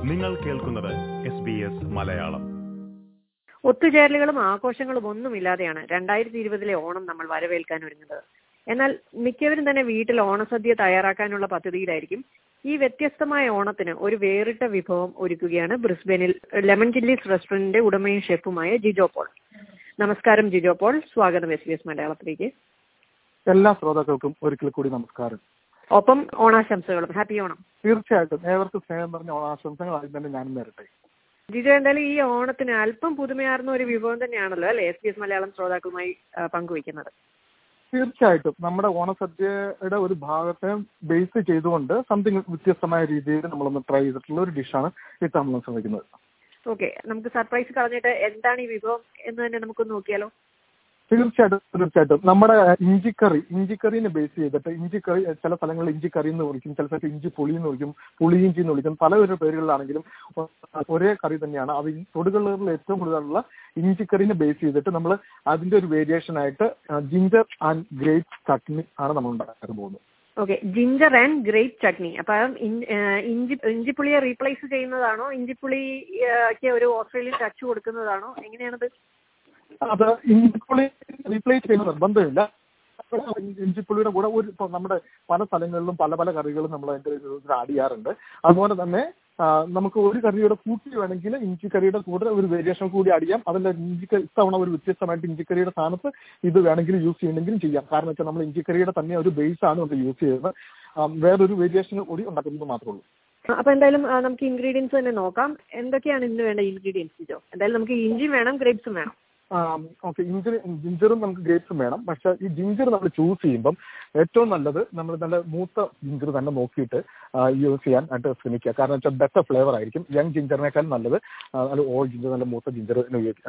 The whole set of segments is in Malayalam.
നിങ്ങൾ കേൾക്കുന്നത് എസ് ബി എസ് മലയാളം ഒത്തുചേരലുകളും ആഘോഷങ്ങളും ഒന്നുമില്ലാതെയാണ് രണ്ടായിരത്തി ഇരുപതിലെ ഓണം നമ്മൾ വരവേൽക്കാൻ ഒരുങ്ങുന്നത് എന്നാൽ മിക്കവരും തന്നെ വീട്ടിൽ ഓണസദ്യ തയ്യാറാക്കാനുള്ള പദ്ധതിയിലായിരിക്കും ഈ വ്യത്യസ്തമായ ഓണത്തിന് ഒരു വേറിട്ട വിഭവം ഒരുക്കുകയാണ് ബ്രിസ്ബനിൽ ലെമൺ ചില്ലീസ് റെസ്റ്റോറന്റിന്റെ ഉടമയും ഷെഫുമായ ജിജോ പോൾ നമസ്കാരം ജിജോ പോൾ സ്വാഗതം എസ് ബി എസ് മലയാളത്തിലേക്ക് എല്ലാ ശ്രോതാക്കൾക്കും ഒരിക്കൽ കൂടി നമസ്കാരം ഒപ്പം ഓണാശംസകളും ഹാപ്പി ഓണം തീർച്ചയായിട്ടും ഏവർക്കും സ്നേഹം പറഞ്ഞ ഓണാശംസകൾ ആദ്യം തന്നെ ഞാനും നേരട്ടെ ജിജോ എന്തായാലും ഈ ഓണത്തിന് അല്പം പുതുമയാർന്ന ഒരു വിഭവം തന്നെയാണല്ലോ അല്ലെ എസ് ബി എസ് മലയാളം ശ്രോതാക്കളുമായി ആ, പങ്കുവയ്ക്കുന്നത് തീർച്ചയായിട്ടും നമ്മുടെ ഓണസദ്യയുടെ ഒരു ഭാഗത്തെ ബേസ് ചെയ്തുകൊണ്ട് സംതിങ് വ്യത്യസ്തമായ രീതിയിൽ നമ്മളൊന്ന് ട്രൈ ചെയ്തിട്ടുള്ള ഒരു ഡിഷാണ് ഇട്ട് നമ്മൾ ശ്രമിക്കുന്നത് ഓക്കെ നമുക്ക് സർപ്രൈസ് കളഞ്ഞിട്ട് എന്താണ് ഈ വിഭവം എന്ന് തന്നെ നമുക്കൊന്ന് നോക്കിയാലോ തീർച്ചയായിട്ടും തീർച്ചയായിട്ടും നമ്മുടെ ഇഞ്ചിക്കറി ഇഞ്ചിക്കറിനെ ബേസ് ചെയ്തിട്ട് ഇഞ്ചിക്കറി ചില സ്ഥലങ്ങളിൽ ഇഞ്ചിക്കറി എന്ന് വിളിക്കും ചില സ്ഥലത്ത് ഇഞ്ചി പുളി എന്ന് വിളിക്കും പുളി ഇഞ്ചി എന്ന് വിളിക്കും പല ഒരു പേരുകളിലാണെങ്കിലും ഒരേ കറി തന്നെയാണ് അത് ഈ തൊടുകളിൽ ഏറ്റവും കൂടുതലുള്ള ഇഞ്ചിക്കറിനെ ബേസ് ചെയ്തിട്ട് നമ്മൾ അതിന്റെ ഒരു വേരിയേഷൻ ആയിട്ട് ജിഞ്ചർ ആൻഡ് ഗ്രേപ്പ് ചട്നി ആണ് നമ്മൾ ഉണ്ടാക്കാൻ പോകുന്നത് okay ginger and grape chutney അപ്പം ഇൻ- ആ, ഇഞ്ചി ഇഞ്ചിപ്പുളിയെ റീപ്ലേസ് ചെയ്യുന്നതാണോ ഇഞ്ചിപ്പുളിക്ക് ഒരു ഓസ്ട്രേലിയൻ ടച്ച് കൊടുക്കുന്നതാണോ എങ്ങനെയാണത് അത് ഇഞ്ചിപ്പുളി റീപ്ലേസ് ചെയ്യുന്ന നിർബന്ധമില്ല ഇഞ്ചിപ്പുളിയുടെ കൂടെ ഒരു ഇപ്പൊ നമ്മുടെ പല സ്ഥലങ്ങളിലും പല പല കറികളും നമ്മൾ അതിന്റെ ഇതിൽ ആഡ് ചെയ്യാറുണ്ട് അതുപോലെ തന്നെ ആ, നമുക്ക് ഒരു കറിയുടെ കൂട്ടി വേണമെങ്കിൽ ഇഞ്ചിക്കറിയുടെ കൂടെ ഒരു വേരിയേഷൻ കൂടി ആഡ് ചെയ്യാം അതല്ല ഇഞ്ചിക്കറി ഇത്തവണ ഒരു വ്യത്യസ്തമായിട്ട് ഇഞ്ചിക്കറിയുടെ സ്ഥാനത്ത് ഇത് വേണമെങ്കിൽ യൂസ് ചെയ്യണമെങ്കിലും ചെയ്യാം കാരണം വെച്ചാൽ നമ്മൾ ഇഞ്ചിക്കറിയുടെ തന്നെ ഒരു ബേസ് ആണ് നമ്മൾ യൂസ് ചെയ്യുന്നത് ആ, വേറൊരു വേരിയേഷൻ കൂടി ഉണ്ടാക്കുന്നത് മാത്രമേ ഉള്ളൂ അപ്പൊ എന്തായാലും ആ, നമുക്ക് ഇൻഗ്രീഡിയൻസ് തന്നെ നോക്കാം എന്തൊക്കെയാണ് ഇതിന് വേണ്ട ഇൻഗ്രീഡിയൻസ് ജിജോ എന്തായാലും നമുക്ക് ഇഞ്ചിയും വേണം ഗ്രേപ്സും വേണം ഓക്കെ ഇഞ്ചർ ജിഞ്ചറും നമുക്ക് ഗ്രേപ്സും വേണം പക്ഷെ ഈ ജിഞ്ചർ നമ്മൾ ചൂസ് ചെയ്യുമ്പം ഏറ്റവും നല്ലത് നമ്മൾ നല്ല മൂത്ത ജിഞ്ചർ തന്നെ നോക്കിയിട്ട് യൂസ് ചെയ്യാൻ ആയിട്ട് ശ്രമിക്കുക കാരണം വെച്ചാൽ ബെറ്റർ ഫ്ലേവർ ആയിരിക്കും യങ് ജിഞ്ചറിനേക്കാൾ നല്ലത് ആ, നല്ല ഓൾഡ് ജിഞ്ചർ നല്ല മൂത്ത ജിഞ്ചർ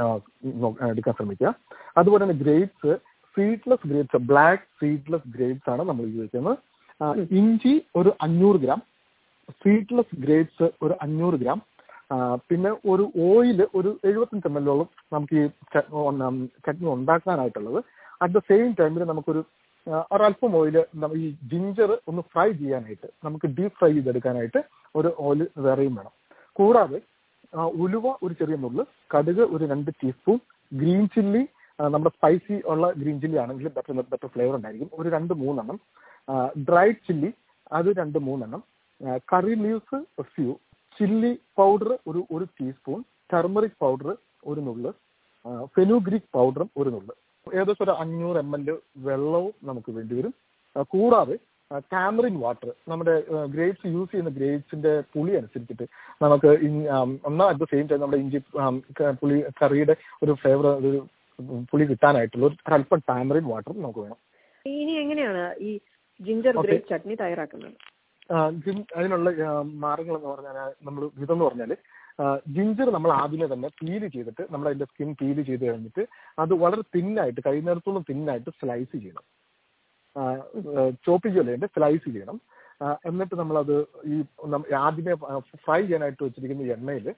എടുക്കാൻ ശ്രമിക്കുക അതുപോലെ തന്നെ grapes seedless grapes black seedless grapes ആണ് നമ്മൾ ഉപയോഗിക്കുന്നത് ആ, ഇഞ്ചി ഒരു അഞ്ഞൂറ് ഗ്രാം സീഡ്ലെസ് ഗ്രേപ്സ് ഒരു അഞ്ഞൂറ് ഗ്രാം ആ, പിന്നെ ഒരു ഓയിൽ ഒരു എഴുപത്തഞ്ച് എം എല്ലോളം നമുക്ക് ഈ ച- ഉം, ചട്നി ഉണ്ടാക്കാനായിട്ടുള്ളത് അറ്റ് ദ സെയിം ടൈമിൽ നമുക്കൊരു ആ, ഒരല്പം ഓയിൽ ഈ ജിഞ്ചർ ഒന്ന് ഫ്രൈ ചെയ്യാനായിട്ട് നമുക്ക് ഡീപ് ഫ്രൈ ചെയ്തെടുക്കാനായിട്ട് ഒരു ഓയിൽ വേറെയും വേണം കൂടാതെ ആ, ഉലുവ ഒരു ചെറിയ നുള്ള് കടുക് ഒരു രണ്ട് ടീസ്പൂൺ ഗ്രീൻ ചില്ലി നമ്മുടെ സ്പൈസി ഉള്ള ഗ്രീൻ ചില്ലി ആണെങ്കിൽ ബെറ്റർ ബെറ്റർ ഫ്ലേവർ ഉണ്ടായിരിക്കും ഒരു രണ്ട് മൂന്നെണ്ണം ഡ്രൈഡ് ചില്ലി അത് രണ്ട് മൂന്നെണ്ണം curry leaves few chilli powder ഒരു ഒരു ടീസ്പൂൺ ടർമറിക് പൗഡർ ഒരു നുള്ള് ഫെനുഗ്രിക് പൗഡറും ഒരു നുള്ള് ഏകദേശം ഒരു അഞ്ഞൂറ് എം എൽ വെള്ളവും നമുക്ക് വേണ്ടി വരും ആ, കൂടാതെ ടാമറിൻ വാട്ടർ നമ്മുടെ ഗ്രേപ്സ് യൂസ് ചെയ്യുന്ന ഗ്രേപ്സിന്റെ പുളി അനുസരിച്ചിട്ട് നമുക്ക് എന്നാൽ അറ്റ് ദ സെയിം ടൈം നമ്മുടെ ഇഞ്ചി ആം, ക- പുളി കറിയുടെ ഒരു ഫ്ലേവർ ഒരു പുളി കിട്ടാനായിട്ടുള്ള ഒരു അല്പം ടാമറിൻ വാട്ടറും നമുക്ക് വേണം ഇനി എങ്ങനെയാണ് ഈ ജിഞ്ചർ Okay. ഗ്രേപ്പ് ചട്നി തയ്യാറാക്കുന്നത് ആ, ജിൻ- അതിനുള്ള മാർഗങ്ങൾ എന്ന് പറഞ്ഞാൽ നമ്മൾ വിധം എന്ന് പറഞ്ഞാൽ ജിഞ്ചർ നമ്മൾ ആദ്യമേ തന്നെ പീല് ചെയ്തിട്ട് നമ്മൾ അതിന്റെ സ്കിൻ പീല് ചെയ്ത് കഴിഞ്ഞിട്ട് അത് വളരെ തിന്നായിട്ട് കഴിയുന്നിടത്തോളം തിന്നായിട്ട് സ്ലൈസ് ചെയ്യണം ചോപ്പ് ചെയ്യല്ലേ സ്ലൈസ് ചെയ്യണം ആ, എന്നിട്ട് നമ്മളത് ഈ നം- ആദ്യമേ ഫ്രൈ ചെയ്യാനായിട്ട് വെച്ചിരിക്കുന്ന എണ്ണയിൽ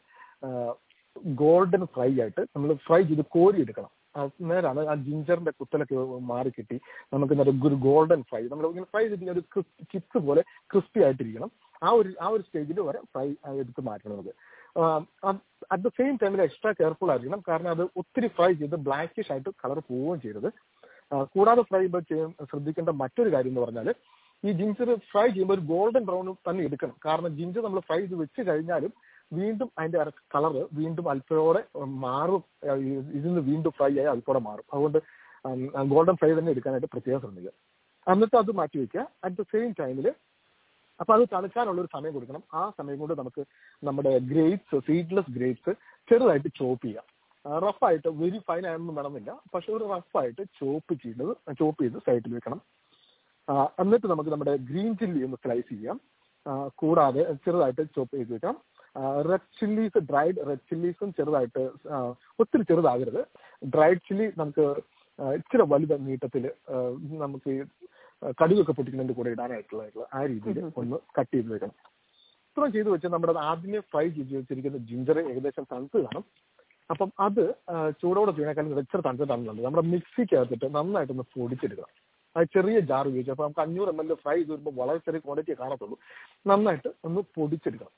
ഗോൾഡൻ ഫ്രൈ ആയിട്ട് നമ്മൾ ഫ്രൈ ചെയ്ത് കോരി എടുക്കണം നേരാണ് ആ ജിഞ്ചറിന്റെ കുത്തലൊക്കെ മാറി കിട്ടി നമുക്ക് നല്ല ഒരു ഗോൾഡൻ ഫ്രൈ നമ്മൾ ഇങ്ങനെ ഫ്രൈ ചെയ്തിട്ട് ഒരു ചിപ്സ് പോലെ ക്രിസ്പി ആയിട്ടിരിക്കണം ആ ഒരു ആ ഒരു സ്റ്റേജിൽ വരെ ഫ്രൈ എടുത്ത് മാറ്റണം നമുക്ക് അറ്റ് ദ സെയിം ടൈമിൽ എക്സ്ട്രാ കെയർഫുൾ ആയിരിക്കണം കാരണം അത് ഒത്തിരി ഫ്രൈ ചെയ്ത് ബ്ലാക്കിഷ് ആയിട്ട് കളർ പോവുകയും ചെയ്യരുത് ആ, കൂടാതെ ഫ്രൈ ചെയ്യാൻ ശ്രദ്ധിക്കേണ്ട മറ്റൊരു കാര്യം എന്ന് പറഞ്ഞാൽ ഈ ജിഞ്ചർ ഫ്രൈ ചെയ്യുമ്പോൾ ഒരു ഗോൾഡൻ ബ്രൗൺ തന്നെ എടുക്കണം കാരണം ജിഞ്ചർ നമ്മൾ ഫ്രൈ ചെയ്ത് വെച്ച് കഴിഞ്ഞാലും വീണ്ടും അതിന്റെ കളർ വീണ്ടും അല്പയോടെ മാറും ആ, ഈ- ഇതിന്ന് വീണ്ടും ഫ്രൈ ആയി അല്പയോടെ മാറും അതുകൊണ്ട് ഗോൾഡൻ ഫ്രൈ തന്നെ എടുക്കാനായിട്ട് പ്രത്യേകം ശ്രമിക്കുക എന്നിട്ട് അത് മാറ്റി വെക്കുക അറ്റ് ദ സെയിം ടൈമിൽ അപ്പൊ അത് തണുക്കാനുള്ള ഒരു സമയം കൊടുക്കണം ആ സമയം കൊണ്ട് നമുക്ക് നമ്മുടെ ഗ്രേപ്സ് സീഡ്ലെസ് ഗ്രേപ്സ് ചെറുതായിട്ട് ചോപ്പ് ചെയ്യാം റഫായിട്ട് വെരി ഫൈൻ ആയൊന്നും വേണമെന്നില്ല പക്ഷെ ഒരു റഫായിട്ട് ചോപ്പ് ചെയ്യുന്നത് ചോപ്പ് ചെയ്ത് സൈഡിൽ വെക്കണം ആ, എന്നിട്ട് നമുക്ക് നമ്മുടെ ഗ്രീൻ ചില്ലി ഒന്ന് സ്ലൈസ് ചെയ്യാം ആ, കൂടാതെ ചെറുതായിട്ട് ചോപ്പ് ചെയ്ത് വെക്കാം റെഡ് ചില്ലീസ് ഡ്രൈഡ് റെഡ് ചില്ലീസും ചെറുതായിട്ട് ആ, ഒത്തിരി ചെറുതാകരുത് ഡ്രൈഡ് ചില്ലി നമുക്ക് ആ, ഇച്ചിരി വലുത നീട്ടത്തിൽ നമുക്ക് ഈ കടുകൊക്കെ പൊട്ടിക്കുന്നതിന്റെ കൂടെ ഇടാനായിട്ടുള്ള ആ രീതിയിൽ ഒന്ന് കട്ട് ചെയ്ത് വെക്കണം ഇത്രയും ചെയ്ത് വെച്ച് നമ്മുടെ ആദ്യമേ ഫ്രൈ ചെയ്ത് വെച്ചിരിക്കുന്ന ജിഞ്ചർ ഏകദേശം തണുത്ത് കാണും അപ്പം അത് ആ, ചൂടോടെ ചെയ്യുന്നേക്കാളും ഇച്ചിരി തണുത്തിട്ടാണ് നല്ലത് നമ്മുടെ മിക്സിക്കകത്തിട്ട് നന്നായിട്ടൊന്ന് പൊടിച്ചെടുക്കണം അത് ചെറിയ ജാർ ഉപയോഗിച്ച് അപ്പോൾ നമുക്ക് അഞ്ഞൂറ് എം എൽ ഫ്രൈ ചെയ്ത് വരുമ്പോൾ വളരെ ചെറിയ ക്വാണ്ടിറ്റി കാണത്തുള്ളൂ നന്നായിട്ട് ഒന്ന് പൊടിച്ചെടുക്കണം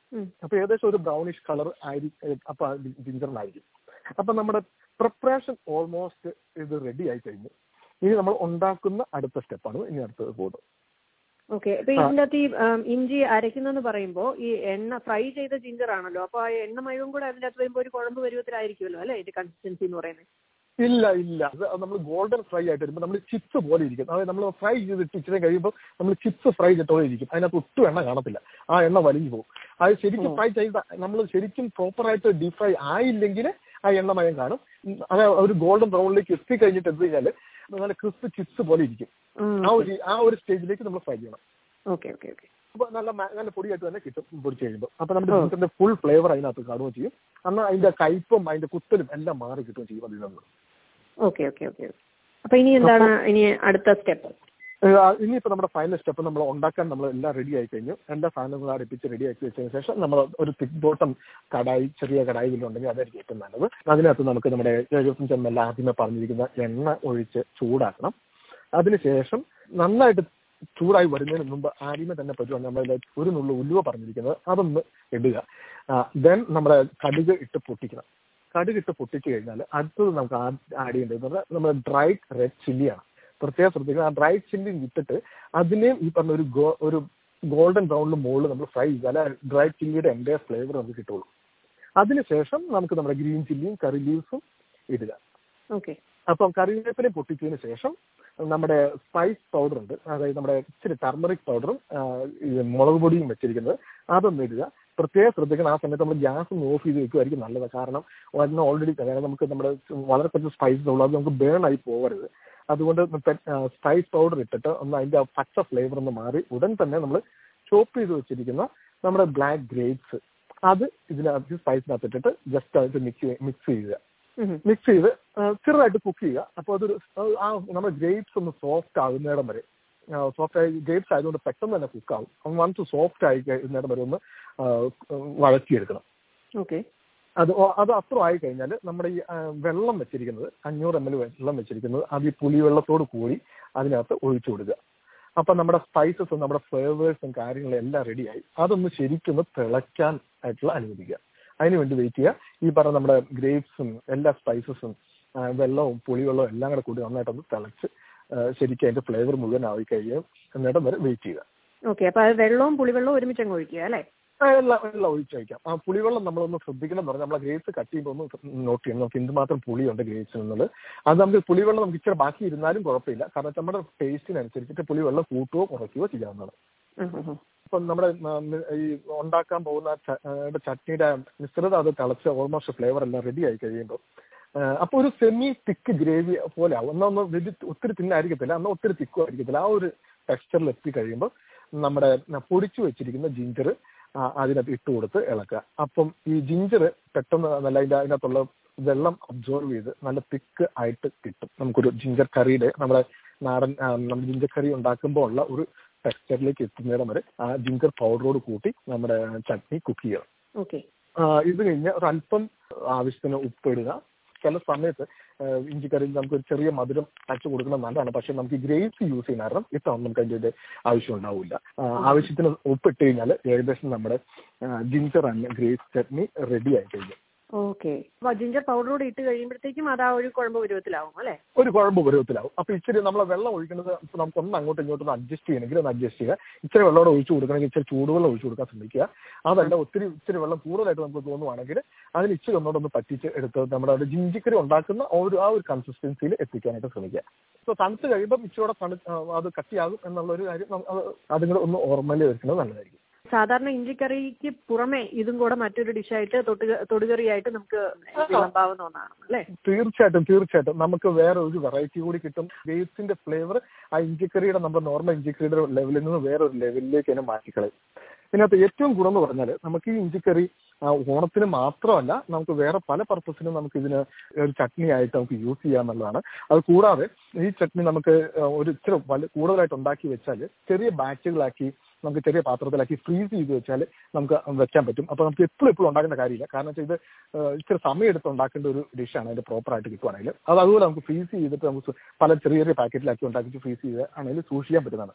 ഉം. അപ്പൊ ഏകദേശം ഒരു ബ്രൗണിഷ് കളർ ആയിരിക്കും അപ്പൊ ജിഞ്ചറിനായിരിക്കും അപ്പൊ നമ്മുടെ പ്രിപ്പറേഷൻ ഓൾമോസ്റ്റ് ഇത് റെഡി ആയി കഴിഞ്ഞു ഇനി നമ്മൾ ഉണ്ടാക്കുന്ന അടുത്ത സ്റ്റെപ്പാണ് ഇനി അടുത്തത് പോകുന്നത് ഓക്കെ അപ്പൊ ഇതിന്റെ അകത്ത് ഈ ആം, ഇഞ്ചി അരയ്ക്കുന്നെന്ന് പറയുമ്പോ ഈ എണ്ണ ഫ്രൈ ചെയ്ത ജിഞ്ചർ ആണല്ലോ അപ്പൊ ആ എണ്ണമയവും കൂടെ അതിന്റെ അകത്ത് വരുമ്പോ ഒരു കുഴമ്പ് പരുവത്തിലായിരിക്കുമല്ലോ അല്ലെ ഇതിന്റെ കൺസിസ്റ്റൻസി എന്ന് പറയുന്നത് ഇല്ല ഇല്ല അത് നമ്മൾ ഗോൾഡൻ ഫ്രൈ ആയിട്ട് വരുമ്പോൾ നമ്മൾ ചിപ്സ് പോലെ ഇരിക്കും അതായത് നമ്മൾ ഫ്രൈ ചെയ്തിട്ട് ഇച്ചിരി കഴിയുമ്പോൾ നമ്മൾ ചിപ്സ് ഫ്രൈ ചെയ്തിട്ടോടെ ഇരിക്കും അതിനകത്ത് ഒട്ടും എണ്ണ കാണത്തില്ല ആ എണ്ണ വലിഞ്ഞു പോകും അത് ശരിക്കും ഫ്രൈ ചെയ്ത നമ്മൾ ശരിക്കും പ്രോപ്പർ ആയിട്ട് ഡീപ് ഫ്രൈ ആയില്ലെങ്കിൽ ആ എണ്ണമയം കാണും ഉം, അത് ഒരു ഗോൾഡൻ ബ്രൗണിലേക്ക് എത്തി കഴിഞ്ഞിട്ട് എന്ത് കഴിഞ്ഞാൽ നല്ല ക്രിസ്പ് ചിപ്സ് പോലെ ഇരിക്കും ആ ഒരു ആ ഒരു സ്റ്റേജിലേക്ക് നമ്മൾ ഫ്രൈ ചെയ്യണം ഓക്കെ ഓക്കെ ഓക്കെ അപ്പൊ നല്ല മ- നല്ല പൊടിയായിട്ട് തന്നെ കിട്ടും പൊടിച്ച് കഴിയുമ്പോൾ അപ്പൊ നമ്മുടെ ജിഞ്ചറിന്റെ ഫുൾ ഫ്ലേവർ അതിനകത്ത് കാണുകയും ചെയ്യും എന്നാൽ അതിന്റെ കയ്പും അതിന്റെ കുത്തലും എല്ലാം മാറി കിട്ടുകയും ചെയ്യും അതിൽ നിന്ന് ഓക്കെ ഓക്കെ ഓക്കെ അപ്പൊ ഇനി എന്താണ് ഇനി അടുത്ത സ്റ്റെപ്പ് ഏഹ് ഇനിയിപ്പോ നമ്മുടെ ഫൈനൽ സ്റ്റെപ്പ് നമ്മൾ ഉണ്ടാക്കാൻ നമ്മൾ എല്ലാം റെഡി ആയി കഴിഞ്ഞു എല്ലാ സാധനങ്ങളും അടുപ്പിച്ച് റെഡി ആക്കി വെച്ചതിന് ശേഷം നമ്മൾ ഒരു തിക് ബോട്ടം കടായി ചെറിയ കടായി ഉണ്ടെങ്കിൽ അതായിരിക്കും ഏറ്റവും നല്ലത് അതിനകത്ത് നമുക്ക് നമ്മുടെ എഴുപത്തഞ്ച് എം എൽ ആദ്യമേ പറഞ്ഞിരിക്കുന്ന എണ്ണ ഒഴിച്ച് ചൂടാക്കണം അതിനുശേഷം നന്നായിട്ട് ചൂടായി വരുന്നതിന് മുമ്പ് ആദ്യമേ തന്നെ പറ്റുവാണ് നമ്മൾ ഒരു നുള്ളു ഉലുവ പറഞ്ഞിരിക്കുന്നത് അതൊന്ന് ഇടുക ദെൻ നമ്മുടെ കടുക് ഇട്ട് പൊട്ടിക്കണം കടുക് ഇട്ട് പൊട്ടിച്ച് കഴിഞ്ഞാൽ അടുത്തത് നമുക്ക് ആഡ് ചെയ്യേണ്ടത് നമ്മുടെ ഡ്രൈഡ് റെഡ് ചില്ലിയാണ് പ്രത്യേകം ശ്രദ്ധിക്കണം ആ ഡ്രൈ ചില്ലി ഇട്ടിട്ട് അതിനെയും ഈ പറഞ്ഞ ഒരു ഗോ ഒരു ഗോൾഡൻ ബ്രൗണിന് മുകളിൽ നമ്മൾ ഫ്രൈ ചെയ്താൽ ആ ഡ്രൈ ചില്ലിയുടെ എൻ്റെ ഫ്ലേവർ നമുക്ക് കിട്ടുള്ളൂ അതിനുശേഷം നമുക്ക് നമ്മുടെ ഗ്രീൻ ചില്ലിയും കറി ലീവ്സും ഇടുക ഓക്കെ അപ്പം കറിവേപ്പിലയും പൊട്ടിച്ചതിന് ശേഷം നമ്മുടെ സ്പൈസ് പൗഡർ ഉണ്ട് അതായത് നമ്മുടെ ഇച്ചിരി ടർമറിക് പൗഡറും മുളക് പൊടിയും വെച്ചിരിക്കുന്നത് അതൊന്ന് ഇടുക പ്രത്യേകം ശ്രദ്ധിക്കണം ആ സമയത്ത് നമ്മൾ ഗ്യാസ് ഒന്ന് ഓഫ് ചെയ്ത് വെക്കുമായിരിക്കും നല്ലത് കാരണം അതിന് ഓൾറെഡി കാരണം നമുക്ക് നമ്മുടെ വളരെ കുറച്ച് സ്പൈസസ് ഉള്ളൂ അത് നമുക്ക് ബേൺ ആയി പോകരുത് അതുകൊണ്ട് സ്പൈസ് പൗഡർ ഇട്ടിട്ട് ഒന്ന് അതിന്റെ ആ പച്ച ഫ്ലേവർ ഒന്ന് മാറി ഉടൻ തന്നെ നമ്മൾ ചോപ്പ് ചെയ്ത് വെച്ചിരിക്കുന്ന നമ്മുടെ ബ്ലാക്ക് ഗ്രേപ്സ് അത് ഇതിനകത്ത് സ്പൈസിനകത്ത് ഇട്ടിട്ട് ജസ്റ്റ് അത് മിക്സ് മിക്സ് ചെയ്യുക മിക്സ് ചെയ്ത് ആ, ചെറുതായിട്ട് കുക്ക് ചെയ്യുക അപ്പോൾ അതൊരു ആ നമ്മുടെ ഗ്രേപ്സ് ഒന്ന് സോഫ്റ്റ് ആകുന്നിടം വരെ സോഫ്റ്റ് ആയി ഗ്രേപ്സ് ആയതുകൊണ്ട് പെട്ടെന്ന് തന്നെ കുക്ക് ആവും വൺസ് സോഫ്റ്റ് ആയി കഴിയുന്നിടം വരെ ഒന്ന് ആ, വഴറ്റിയെടുക്കണം ഓക്കെ അത് ഓ- അത് അത്ര ആയി കഴിഞ്ഞാൽ നമ്മുടെ ഈ ആ, വെള്ളം വെച്ചിരിക്കുന്നത് അഞ്ഞൂറ് എം എൽ വെള്ളം വെച്ചിരിക്കുന്നത് അത് ഈ പുളിവെള്ളത്തോട് കൂടി അതിനകത്ത് ഒഴിച്ചു കൊടുക്കുക അപ്പൊ നമ്മുടെ സ്പൈസസും നമ്മുടെ ഫ്ലേവേഴ്സും കാര്യങ്ങളും എല്ലാം റെഡിയായി അതൊന്ന് ശരിക്കൊന്ന് തിളയ്ക്കാൻ ആയിട്ടുള്ള അനുവദിക്കുക അതിന് വേണ്ടി വെയിറ്റ് ചെയ്യുക ഈ പറഞ്ഞ നമ്മുടെ ഗ്രേപ്സും എല്ലാ സ്പൈസസും വെള്ളവും പുളിവെള്ളവും എല്ലാം കൂടെ കൂടി നന്നായിട്ടൊന്ന് തിളച്ച് ആ, ശരിക്കും അതിന്റെ ഫ്ലേവർ മുഴുവൻ ആയി കഴിയും എന്നിടം വരെ വെയിറ്റ് ചെയ്യുക ഓക്കെ അപ്പൊ അത് വെള്ളവും പുളിവെള്ളവും ഒരുമിച്ച് അങ്ങ് ഒഴിക്കുക അല്ലേ ആ, എല്ലാം എല്ലാം ഒഴിച്ച് വയ്ക്കാം ആ പുളിവെള്ളം നമ്മളൊന്ന് ശ്രദ്ധിക്കണം എന്ന് പറഞ്ഞാൽ നമ്മളെ ഗ്രേപ്സ് കട്ട് ചെയ്യുമ്പോൾ ഒന്ന് നോട്ട് ചെയ്യണം നമുക്ക് എന്തുമാത്രം പുളിയുണ്ട് ഗ്രേപ്സിൽ എന്നുള്ളത് അത് നമുക്ക് പുളിവെള്ളം നമുക്ക് ഇച്ചിരി ബാക്കി ഇരുന്നാലും കുഴപ്പമില്ല കാരണം നമ്മുടെ ടേസ്റ്റിനനുസരിച്ചിട്ട് പുളിവെള്ളം കൂട്ടുകയോ കുറയ്ക്കുകയോ ചെയ്യാവുന്നതാണ് ഉം, ഉം, ഉം. ഇപ്പം നമ്മുടെ ആ, മി- ഈ ഉണ്ടാക്കാൻ പോകുന്ന ച- ആ, യുടെ ചട്നിയുടെ മിശ്രിതം അത് തിളച്ച് ഓൾമോസ്റ്റ് ഫ്ലേവർ എല്ലാം റെഡി ആയി കഴിയുമ്പോൾ അപ്പോൾ ഒരു സെമി തിക്ക് ഗ്രേവി പോലെ ആവും എന്നാൽ ഒന്ന് വലിയ ഒത്തിരി തിന്നായിരിക്കത്തില്ല എന്നാൽ ഒത്തിരി തിക്കും ആയിരിക്കത്തില്ല ആ ഒരു ടെക്സ്ചറിൽ എത്തി കഴിയുമ്പോൾ നമ്മുടെ പൊടിച്ചു വെച്ചിരിക്കുന്ന ജിഞ്ചർ അതിനകത്ത് ഇട്ട് കൊടുത്ത് ഇളക്കുക അപ്പം ഈ ജിഞ്ചർ പെട്ടെന്ന് നല്ല അതിന്റെ അതിനകത്തുള്ള വെള്ളം അബ്സോർവ് ചെയ്ത് നല്ല തിക്ക് ആയിട്ട് കിട്ടും നമുക്കൊരു ജിഞ്ചർ കറിയുടെ നമ്മുടെ നാടൻ ആ, നമ്മുടെ ജിഞ്ചർ കറി ഉണ്ടാക്കുമ്പോൾ ഉള്ള ഒരു ടെക്സ്ചറിലേക്ക് എത്തുന്നിടം വരെ ആ ജിഞ്ചർ പൗഡറോട് കൂട്ടി നമ്മുടെ ചട്നി കുക്ക് ചെയ്യണം ഓക്കെ ആ, ഇത് കഴിഞ്ഞ് ഒരു അല്പം ആവശ്യത്തിന് ഉപ്പിടുക ചില സമയത്ത് ആ, ഇഞ്ചിക്കറിയിൽ നമുക്ക് ഒരു ചെറിയ മധുരം ടച്ച് കൊടുക്കുന്നത് നല്ലതാണ് പക്ഷെ നമുക്ക് ഈ ഗ്രേപ്സ് യൂസ് ചെയ്യുന്ന കാരണം ഇത്തവണ നമുക്ക് അതിന്റെ ആവശ്യം ഉണ്ടാവില്ല ആ, ആവശ്യത്തിന് ഉപ്പിട്ട് കഴിഞ്ഞാൽ ഏകദേശം നമ്മുടെ ginger and grapes chutney ready ആയി കഴിഞ്ഞു ഓക്കെ അപ്പൊ ജിഞ്ചർ പൗഡർ കൂടി ഇട്ട് കഴിയുമ്പോഴത്തേക്കും അത് ആ ഒരു കുഴമ്പ് പരുവത്തിലാവും അല്ലേ ഒരു കുഴമ്പ് പരുവത്തിലാവും അപ്പൊ ഇച്ചിരി നമ്മളെ വെള്ളം ഒഴിക്കുന്നത് ഇപ്പൊ നമുക്ക് ഒന്ന് അങ്ങോട്ടും ഇങ്ങോട്ടും ഒന്ന് അഡ്ജസ്റ്റ് ചെയ്യണമെങ്കിൽ ഒന്ന് അഡ്ജസ്റ്റ് ചെയ്യുക ഇച്ചിരി വെള്ളം കൂടെ ഒഴിച്ചു കൊടുക്കണമെങ്കിൽ ഇച്ചിരി ചൂടുവെള്ളം ഒഴിച്ചു കൊടുക്കാൻ ശ്രമിക്കുക അതല്ല ഒത്തിരി ഇച്ചിരി വെള്ളം കൂടുതലായിട്ട് നമുക്ക് തോന്നുവാണെങ്കിൽ അതിന് ഇച്ചിരി ഒന്നുകൂടെ ഒന്ന് പറ്റിച്ച് എടുത്ത് നമ്മുടെ ഒരു ജിഞ്ചിക്കറി ഉണ്ടാക്കുന്ന ആ ഒരു ആ ഒരു കൺസിസ്റ്റൻസിയിൽ എത്തിക്കാനായിട്ട് ശ്രമിക്കുക സോ തണുത്ത് കഴിയുമ്പോൾ ഇച്ചിരി തണു ആ, അത് കട്ടിയാകും എന്നുള്ള ഒരു കാര്യം നം- അത് അതും കൂടെ ഒന്ന് ഓർമ്മയിൽ വെക്കുന്നത് നല്ലതായിരിക്കും സാധാരണ ഇഞ്ചിക്കറിക്ക് പുറമെ ഇതും കൂടെ മറ്റൊരു ഡിഷായിട്ട് തൊട്ടുക തൊടുകറിയായിട്ട് നമുക്ക് വിളമ്പാവുന്ന ഒന്നാണ് അല്ലേ തീർച്ചയായിട്ടും തീർച്ചയായിട്ടും നമുക്ക് വേറെ ഒരു വെറൈറ്റി കൂടി കിട്ടും ഗ്രേപ്സിന്റെ ഫ്ലേവർ ആ ഇഞ്ചിക്കറിയുടെ നമ്മുടെ നോർമൽ ഇഞ്ചിക്കറിയുടെ ലെവലിൽ നിന്ന് വേറെ ഒരു ലെവലിലേക്ക് തന്നെ മാറ്റിക്കളയും ഇതിനകത്ത് ഏറ്റവും ഗുണം എന്ന് പറഞ്ഞാൽ നമുക്ക് ഈ ഇഞ്ചിക്കറി ആ, ഓണത്തിന് മാത്രമല്ല നമുക്ക് വേറെ പല പർപ്പസിനും നമുക്ക് ഇതിന് ഒരു ചട്നി ആയിട്ട് നമുക്ക് യൂസ് ചെയ്യാന്നുള്ളതാണ് അത് കൂടാതെ ഈ ചട്നി നമുക്ക് ആ, ഒരു ഇച്ചിരി വല കൂടുതലായിട്ട് ഉണ്ടാക്കി വെച്ചാൽ ചെറിയ ബാച്ചുകളാക്കി നമുക്ക് ചെറിയ പാത്രത്തിലാക്കി ഫ്രീസ് ചെയ്ത് വെച്ചാൽ നമുക്ക് വെക്കാൻ പറ്റും അപ്പോൾ നമുക്ക് എപ്പോഴും എപ്പോഴും ഉണ്ടാക്കേണ്ട കാര്യമില്ല കാരണം വെച്ചാൽ ഇത് ആ, ഇച്ചിരി സമയം എടുത്ത് ഉണ്ടാക്കേണ്ട ഒരു ഡിഷാണ് അതിന്റെ പ്രോപ്പർ ആയിട്ട് കിട്ടുവാണെങ്കിൽ അത് അതുപോലെ നമുക്ക് ഫ്രീസ് ചെയ്തിട്ട് നമുക്ക് പല ചെറിയ ചെറിയ പാക്കറ്റിലാക്കി ഉണ്ടാക്കിച്ച് ഫ്രീസ് ചെയ്ത് ആണെങ്കിൽ സൂക്ഷിക്കാൻ പറ്റുന്നതാണ്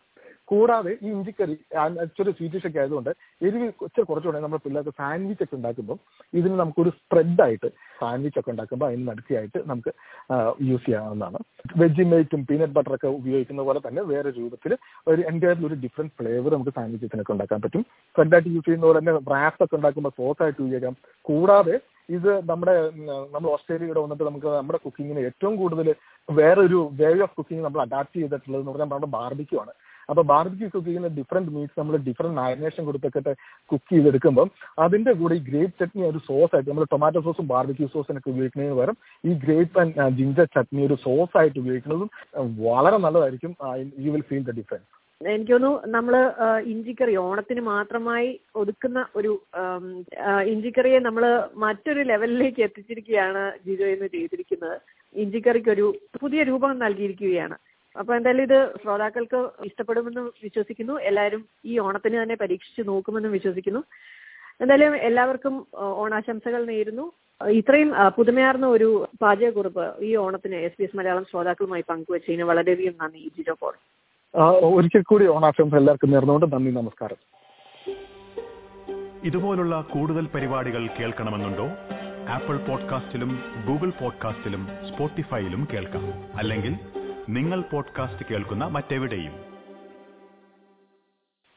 കൂടാതെ ഈ ഇഞ്ചിക്കറി ചെറിയ സ്വീറ്റിഷ് ഒക്കെ ആയതുകൊണ്ട് എരിവ് ഇച്ചിരി കുറച്ചുകൂടെ നമ്മുടെ പിള്ളേർക്ക് സാൻഡ്വിച്ച് ഒക്കെ ഉണ്ടാക്കുമ്പോൾ ഇതിന് നമുക്കൊരു സ്പ്രെഡായിട്ട് സാൻഡ്വിച്ച് ഒക്കെ ഉണ്ടാക്കുമ്പോൾ അതിന് നടുക്കിയായിട്ട് നമുക്ക് യൂസ് ചെയ്യാവുന്നതാണ് വെജിമേറ്റും പീനട്ട് ബട്ടർ ഒക്കെ ഉപയോഗിക്കുന്ന പോലെ തന്നെ വേറെ രൂപത്തിൽ ഒരു എൻ്റയർലി ഒരു ഡിഫറെന്റ് ഫ്ലേവർ നമുക്ക് സാൻഡ്വിച്ചസിനൊക്കെ ഉണ്ടാക്കാൻ പറ്റും സ്പ്രെഡായിട്ട് യൂസ് ചെയ്യുന്ന പോലെ തന്നെ റാപ്സ് ഒക്കെ ഉണ്ടാക്കുമ്പോൾ സോസ് ആയിട്ട് ഉപയോഗിക്കാം കൂടാതെ ഇത് നമ്മുടെ ഉം, നമ്മൾ ഓസ്ട്രേലിയയുടെ വന്നിട്ട് നമുക്ക് നമ്മുടെ കുക്കിങ്ങിന് ഏറ്റവും കൂടുതൽ വേറൊരു വേ ഓഫ് കുക്കിംഗ് നമ്മൾ അഡാപ്റ്റ് ചെയ്തിട്ടുള്ളത് എന്ന് പറഞ്ഞാൽ നമ്മുടെ ബാർബിക്യൂ ആണ് അപ്പൊ ബാർബിക്യൂ കുക്ക് ചെയ്യുന്ന ഡിഫറെന്റ് മീറ്റ്സ് നമ്മൾ ഡിഫറെന്റ് മാരിനേഷൻ കൊടുത്തൊക്കെ കുക്ക് ചെയ്തെടുക്കുമ്പോൾ അതിന്റെ കൂടെ ഈ ഗ്രേപ്പ് ചട്നി ഒരു സോസ് ആയിട്ട് നമ്മൾ ടൊമാറ്റോ സോസും ബാർബിക്യൂ സോസിനൊക്കെ ഉപയോഗിക്കുന്നതിന് പകരം ഈ ഗ്രേപ്പ് ആൻഡ് ജിഞ്ചർ ചട്നി ഒരു സോസ് ആയിട്ട് ഉപയോഗിക്കുന്നതും അഹ് വളരെ നല്ലതായിരിക്കും you will feel the difference എനിക്ക് തോന്നുന്നു നമ്മള് ആ, ഇഞ്ചിക്കറി ഓണത്തിന് മാത്രമായി ഒതുക്കുന്ന ഒരു ആം, ആ, ഇഞ്ചിക്കറിയെ നമ്മൾ മറ്റൊരു ലെവലിലേക്ക് എത്തിച്ചിരിക്കുകയാണ് ജിജോ എന്ന് ചെയ്തിരിക്കുന്നത് ഇഞ്ചിക്കറിക്ക് ഒരു പുതിയ രൂപം നൽകിയിരിക്കുകയാണ് അപ്പൊ എന്തായാലും ഇത് ശ്രോതാക്കൾക്ക് ഇഷ്ടപ്പെടുമെന്ന് വിശ്വസിക്കുന്നു എല്ലാവരും ഈ ഓണത്തിന് തന്നെ പരീക്ഷിച്ച് നോക്കുമെന്നും വിശ്വസിക്കുന്നു എന്തായാലും എല്ലാവർക്കും ആ, ഓണാശംസകൾ നേരുന്നു ആ, ഇത്രയും ആ, പുതുമയാർന്ന ഒരു പാചകക്കുറിപ്പ് ഈ ഓണത്തിന് എസ് ബി എസ് മലയാളം ശ്രോതാക്കളുമായി പങ്കുവച്ചതിന് വളരെയധികം നന്ദി ജിജോ പോൾ ഒരിക്കൽ കൂടി ഓണാശംസ എല്ലാവർക്കും നേർന്നുകൊണ്ട് നന്ദി നമസ്കാരം ഇതുപോലുള്ള കൂടുതൽ പരിപാടികൾ കേൾക്കണമെന്നുണ്ടോ ആപ്പിൾ പോഡ്കാസ്റ്റിലും ഗൂഗിൾ പോഡ്കാസ്റ്റിലും സ്പോട്ടിഫൈയിലും കേൾക്കാം അല്ലെങ്കിൽ നിങ്ങൾ പോഡ്കാസ്റ്റ് കേൾക്കുന്ന മറ്റെവിടെയും